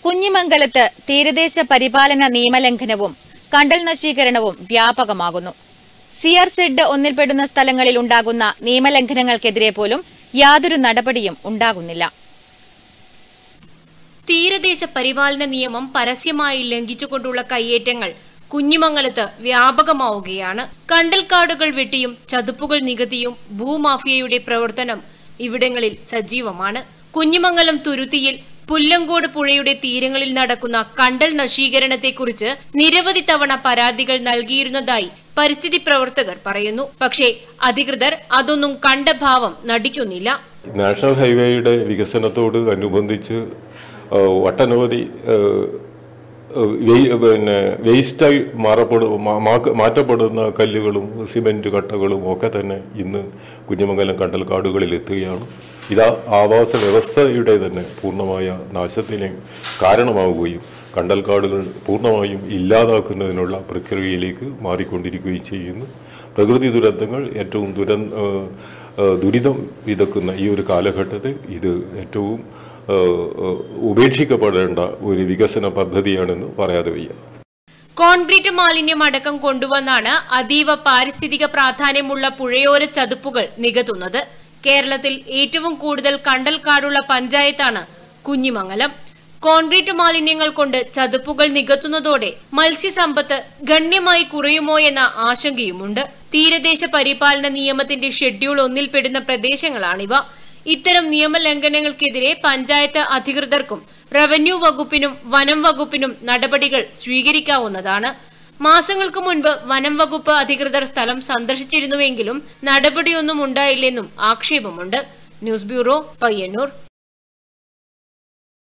കുഞ്ഞിമംഗലത്ത് തീരദേശ പരിപാലന നിയമലംഘനവും കണ്ടൽ നശീകരണവും വ്യാപകമാകുന്നു സിആർ സെഡ് ഒന്നിൽപ്പെടുന്ന സ്ഥലങ്ങളിൽ ഉണ്ടാകുന്ന നിയമലംഘനങ്ങൾക്കെതിരെ പോലും യാതൊരു നടപടിയും ഉണ്ടാകുന്നില്ല തീരദേശ പരിപാലന നിയമം പരസ്യമായി ലംഘിച്ചുകൊണ്ടുള്ള കയ്യേറ്റങ്ങൾ കുഞ്ഞിമംഗലത്ത് വ്യാപകമാവുകയാണ് കണ്ടൽക്കാടുകൾ വെട്ടിയും ചതുപ്പുകൾ നികത്തിയും ഭൂമാഫിയയുടെ പ്രവർത്തനം ഇവിടങ്ങളിൽ സജീവമാണ് കുഞ്ഞിമംഗലം തുരുത്തിയിൽ പുല്ലങ്കോട് പുഴയുടെ തീരങ്ങളിൽ നടക്കുന്ന കണ്ടൽ നശീകരണത്തെക്കുറിച്ച് നിരവധി തവണ പരാതികൾ നൽകിയിരുന്നതായി പരിസ്ഥിതി പ്രവർത്തകർ പറയുന്നു പക്ഷേ അധികൃതർ അതൊന്നും കണ്ട ഭാവം നടിക്കുന്നില്ല നാഷണൽ ഹൈവേയുടെ വികസനത്തോട് അനുബന്ധിച്ച് ആ, ഒട്ടനവധി ആ, ആ, വേ- പിന്നെ വേസ്റ്റായി മാറപ്പെടു മാ- മാക്ക- മാറ്റപ്പെടുന്ന കല്ലുകളും സിമെൻറ്റ് കട്ടകളും ഒക്കെ തന്നെ ഇന്ന് കുഞ്ഞിമംഗലം കണ്ടൽക്കാടുകളിൽ എത്തുകയാണ് ഇത് ആവാസ വ്യവസ്ഥയുടെ തന്നെ പൂർണ്ണമായ നാശത്തിന് കാരണമാവുകയും കണ്ടൽക്കാടുകൾ പൂർണ്ണമായും ഇല്ലാതാക്കുന്നതിനുള്ള പ്രക്രിയയിലേക്ക് മാറിക്കൊണ്ടിരിക്കുകയും ചെയ്യുന്നു പ്രകൃതി ദുരന്തങ്ങൾ ഏറ്റവും ദുരന്ത ആ, ആ, ദുരിതം വിതക്കുന്ന ഈ ഒരു കാലഘട്ടത്തിൽ ഇത് ഏറ്റവും ആ, ആ, ഉപേക്ഷിക്കപ്പെടേണ്ട ഒരു വികസന പദ്ധതിയാണെന്ന് പറയാതെ വയ്യ കോൺക്രീറ്റ് മാലിന്യം അടക്കം കൊണ്ടുവന്നാണ് അതീവ പാരിസ്ഥിതിക പ്രാധാന്യമുള്ള പുഴയോര ചതുപ്പുകൾ നികത്തുന്നത് കേരളത്തിൽ ഏറ്റവും കൂടുതൽ കണ്ടൽക്കാടുള്ള പഞ്ചായത്താണ് കുഞ്ഞിമംഗലം കോൺക്രീറ്റ് മാലിന്യങ്ങൾ കൊണ്ട് ചതുപ്പുകൾ നികത്തുന്നതോടെ മത്സ്യസമ്പത്ത് ഗണ്യമായി കുറയുമോ എന്ന ആശങ്കയുമുണ്ട് തീരദേശ പരിപാലന നിയമത്തിന്റെ ഷെഡ്യൂൾ ഒന്നിൽപ്പെടുന്ന പ്രദേശങ്ങളാണിവ ഇത്തരം നിയമലംഘനങ്ങൾക്കെതിരെ പഞ്ചായത്ത് അധികൃതർക്കും റവന്യൂ വകുപ്പിനും വനം വകുപ്പിനും നടപടികൾ സ്വീകരിക്കാവുന്നതാണ് മാസങ്ങൾക്ക് മുൻപ് വനം വകുപ്പ് അധികൃതർ സ്ഥലം സന്ദർശിച്ചിരുന്നുവെങ്കിലും നടപടിയൊന്നും ഉണ്ടായില്ലെന്നും ആക്ഷേപമുണ്ട് ന്യൂസ് ബ്യൂറോ പയ്യന്നൂർ